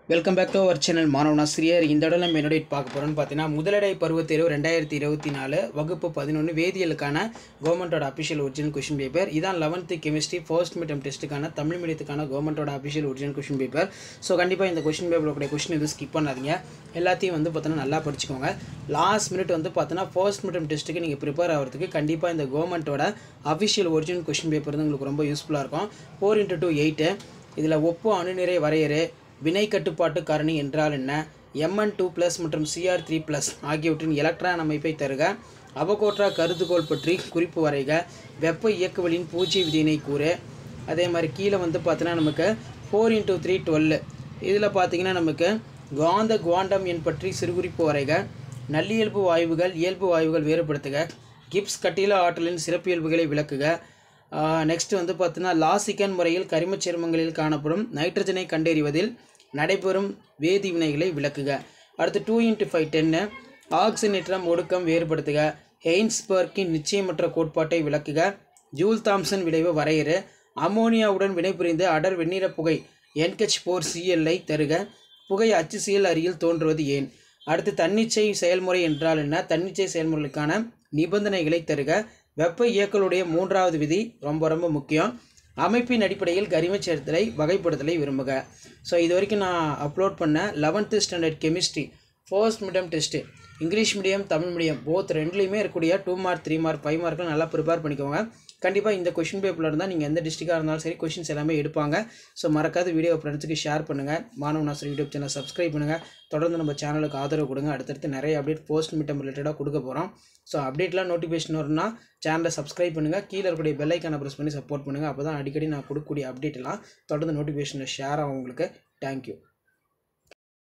welcome back to our channel மாணவனாசிரியர் இந்த இடம் நம்ம என்னோட பார்க்க போகிறோம்னு பார்த்தீங்கன்னா முதலடை பருவத் தேர்வு ரெண்டாயிரத்தி இருபத்தி நாலு வகுப்பு பதினொன்று வேதியியலுக்கான கவர்மெண்ட்டோட அஃபிஷியல் ஒரிஜினல் கொஷின் பேப்பர் இதான் லெவன்த்து கெமிஸ்ட்ரி ஃபர்ஸ்ட் மீடியம் டெஸ்ட்டுக்கான தமிழ் மீடியத்துக்கான கவர்மெண்ட்டோட official original question paper so கண்டிப்பாக இந்த கொஷின் பேப்பரோட கொஷின் எதுவும் ஸ்கிப் பண்ணாதீங்க எல்லாத்தையும் வந்து பார்த்தீங்கன்னா நல்லா படிச்சுக்கோங்க லாஸ்ட் மினிட் வந்து பார்த்தீங்கன்னா ஃபர்ஸ்ட் மீடியம் டெஸ்ட்டுக்கு நீங்கள் ப்ரிப்பேர் ஆகிறதுக்கு கண்டிப்பாக இந்த கவர்மெண்ட்டோட அஃபிஷியல் ஒரிஜினல் கொஷின் பேப்பர் வந்து உங்களுக்கு ரொம்ப யூஸ்ஃபுல்லாக இருக்கும் ஃபோர் இன்ட்டு டூ எயிட்டு இதில் ஒப்பு அணுநிறை வரையறை வினை கட்டுப்பாட்டு காரணி என்றால் என்ன எம்என் டூ ப்ளஸ் மற்றும் சிஆர் த்ரீ ப்ளஸ் ஆகியவற்றின் எலக்ட்ரான் அமைப்பை தருக அவகோட்ரா கருதுகோள் பற்றி குறிப்பு வரைக வெப்ப இயக்கவலின் பூஜ்ய விதியினை கூறு அதே மாதிரி கீழே வந்து பார்த்தீங்கன்னா நமக்கு ஃபோர் இன்டூ த்ரீ டுவெல் இதில் பார்த்தீங்கன்னா நமக்கு காந்த குவாண்டம் எண் பற்றி சிறுகுறிப்பு வரைக நல்லியல்பு வாயுகள் இயல்பு வாயுகள் வேறுபடுத்துக கிப்ஸ் கட்டில ஆற்றலின் சிறப்பியல்புகளை விளக்குக நெக்ஸ்ட் வந்து பார்த்தீங்கன்னா லாசிக்கன் முறையில் கரிமச் சேர்மங்களில் காணப்படும் நைட்ரஜனை கண்டறிவதில் நடைபெறும் வேதி வினைகளை விளக்குக அடுத்து டூ இன்ட்டு ஃபைவ் டென்னு ஆக்சினேற்றம் ஒடுக்கம் வேறுபடுத்துக ஹெய்ன்ஸ்பர்க்கின் நிச்சயமற்ற கோட்பாட்டை விளக்குக ஜூல் தாம்சன் விளைவு வரையறு அமோனியாவுடன் வினைபுரிந்து அடர் வெண்ணிற புகை என்கெச் போர் சிஎல்ஐ தருக புகை HCl அருகில் தோன்றுவது ஏன் அடுத்து தன்னிச்சை செயல்முறை என்றால் என்ன தன்னிச்சை செயல்முறைகளுக்கான நிபந்தனைகளை தருக வெப்ப இயக்கலுடைய மூன்றாவது விதி ரொம்ப ரொம்ப முக்கியம் அமைப்பின் அடிப்படையில் கரிமச் சேர்த்தலை வகைப்படுத்தலை விரும்புக ஸோ இது வரைக்கும் நான் அப்லோட் பண்ண eleventh standard chemistry first medium test English medium Tamil medium both ரெண்டுலேயுமே இருக்கக்கூடிய two mark three mark five மார்க்லாம் நல்லா ப்ரிப்பேர் பண்ணிக்கோங்க கண்டிப்பாக இந்த கொஷின் பேப்பரில் இருந்தால் நீங்கள் எந்த டிஸ்ட்ரிக்டாக இருந்தாலும் சரி கொஷின்ஸ் எல்லாமே எடுப்பாங்க ஸோ மறக்காத வீடியோ ஃப்ரெண்ட்ஸுக்கு ஷேர் பண்ணுங்கள் மாணவ நாசர் யூடியூப் சேனல் சப்ஸ்கிரைப் பண்ணுங்கள் தொடர்ந்து நம்ம சேனலுக்கு ஆதரவு கொடுங்க அடுத்தடுத்து நிறைய அப்டேட் போஸ்ட் மீட்டம் ரிலேட்டடாக கொடுக்க போகிறோம் ஸோ அப்டேட்லாம் நோட்டிஃபிகேஷன் வரும்னா சேனலை சப்ஸ்கிரைப் பண்ணுங்கள் கீழே இருக்கக்கூடிய பெல் ஐக்கானை ப்ரெஸ் பண்ணி சப்போர்ட் பண்ணுங்கள் அப்போ தான் அடிக்கடி நான் கொடுக்கக்கூடிய அப்டேட் எல்லாம் தொடர்ந்து நோட்டிஃபிகேஷனில் ஷேர் ஆகும் உங்களுக்கு தேங்க்யூ